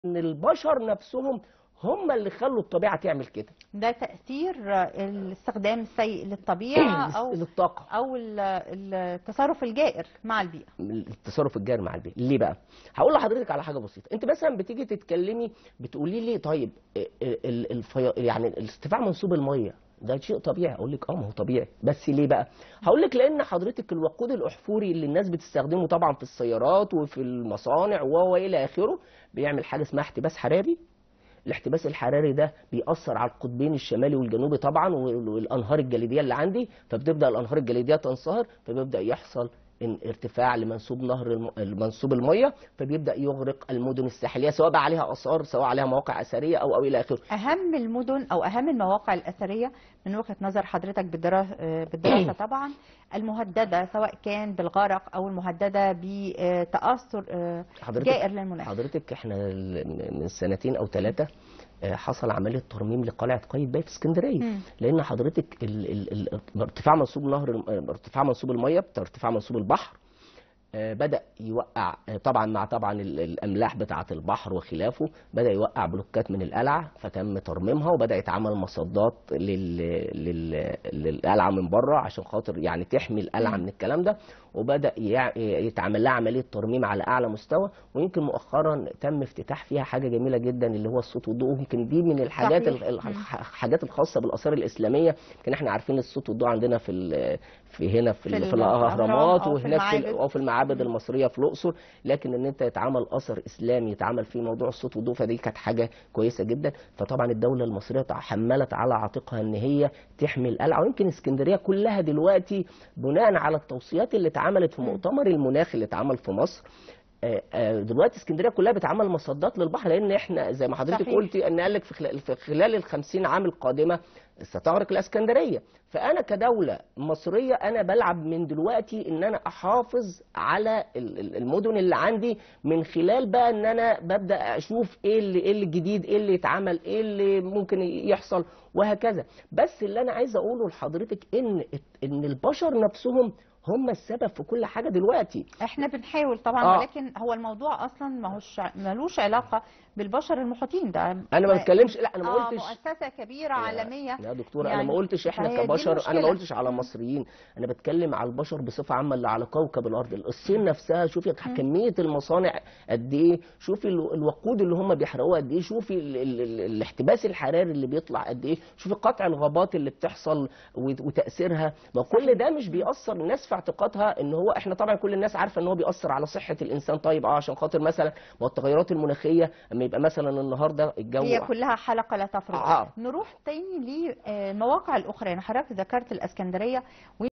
ان البشر نفسهم هم اللي خلوا الطبيعه تعمل كده ده تأثير الاستخدام السيء للطبيعة أو للطاقه أو ال- التصرف الجائر مع البيئة التصرف الجاري مع البيئه ليه بقى هقول لحضرتك على حاجه بسيطه انت مثلا بتيجي تتكلمي بتقولي لي طيب ال- ال- الفي... يعني ارتفاع منسوب الميه ده شيء طبيعي اقول لك اه ما هو طبيعي بس ليه بقى هقول لك لان حضرتك الوقود الاحفوري اللي الناس بتستخدمه طبعا في السيارات وفي المصانع و الى اخره بيعمل حاجه اسمها احتباس حراري الاحتباس الحراري ده بيأثر على القطبين الشمالي والجنوبي طبعا وال- والانهار الجليديه اللي عندي فبتبدا الانهار الجليديه تنصهر فبيبدا يحصل ان ارتفاع لمنسوب نهر الم- منسوب الميه فبيبدا يغرق المدن الساحليه سواء بقى عليها اثار سواء عليها مواقع اثريه او او الى اخره أهم المدن أو أهم المواقع الأثرية من وجهة نظر حضرتك بالدراسة, بالدراسة طبعا المهددة سواء كان بالغرق أو المهددة بتأثر آه، حضرتك جائر للمناخ حضرتك احنا ال- من سنتين او ثلاثه حصل عمليه ترميم لقلعه قايتباي في اسكندريه مم. لان حضرتك ال ال ال ارتفاع منسوب نهر الم- ارتفاع منسوب الميه ارتفاع منسوب البحر آه، بدا يوقع آه، طبعا مع طبعا ال- الاملاح بتاعه البحر وخلافه بدا يوقع بلوكات من القلعه فتم ترميمها وبدا يتعمل مصدات لل... لل... للقلعه من بره عشان خاطر يعني تحمي القلعه مم. من الكلام ده وبدا يع- يتعمل لها عمليه ترميم على اعلى مستوى ويمكن مؤخرا تم افتتاح فيها حاجه جميله جدا اللي هو الصوت والضوء يمكن دي من الحاجات صحيح. ال- مم. الحاجات الخاصه بالاثار الاسلاميه يمكن احنا عارفين الصوت والضوء عندنا في ال- في هنا في, في ال- ال- في في الاهرامات أو في وهناك في ال- المعابد. او في المعابد المصريه في الاقصر لكن ان انت يتعمل اثر اسلامي يتعمل فيه موضوع الصوت والضوء فدي كانت حاجه كويسه جدا فطبعا الدوله المصريه تحملت على عاتقها ان هي تحمي القلعه ويمكن اسكندريه كلها دلوقتي بناء على التوصيات اللي اتعملت في مم. مؤتمر المناخ اللي اتعمل في مصر آه، آه، دلوقتي اسكندريه كلها بتعمل مصدات للبحر لان احنا زي ما حضرتك صحيح. قلتي ان قال لك في خلال في خلال ال 50 عام القادمه ستغرق الاسكندريه فانا كدوله مصريه انا بلعب من دلوقتي ان انا احافظ على ال- ال- المدن اللي عندي من خلال بقى ان انا ببدا اشوف ايه اللي ايه اللي جديد ايه اللي يتعمل ايه اللي ممكن يحصل وهكذا بس اللي انا عايز اقوله لحضرتك ان ان البشر نفسهم هم السبب في كل حاجه دلوقتي احنا بنحاول طبعا آه. ولكن هو الموضوع اصلا ما هوش ملوش علاقه بالبشر المحيطين ده انا ما بتكلمش لا انا ما آه قلتش مؤسسه كبيره عالميه يا دكتوره انا يعني ما قلتش احنا فهي دي كبشر انا ما المشكلة. قلتش على مم. مصريين انا بتكلم على البشر بصفه عامه اللي على كوكب الارض الصين نفسها شوفي كميه المصانع قد ايه شوفي ال- الوقود اللي هم بيحرقوه قد ايه شوفي ال ال ال الاحتباس الحراري اللي بيطلع قد ايه شوفي قطع الغابات اللي بتحصل وت- وتاثيرها ما كل ده مش بيأثر الناس في اعتقادها ان هو احنا طبعا كل الناس عارفه ان هو بيأثر على صحه الانسان طيب اه عشان خاطر مثلا ما هو التغيرات المناخيه اما يبقى مثلا النهارده الجو هي كلها حلقه لا تفرق آه. نروح تاني للمواقع الاخرى يعني حضرتك ذكرت الاسكندريه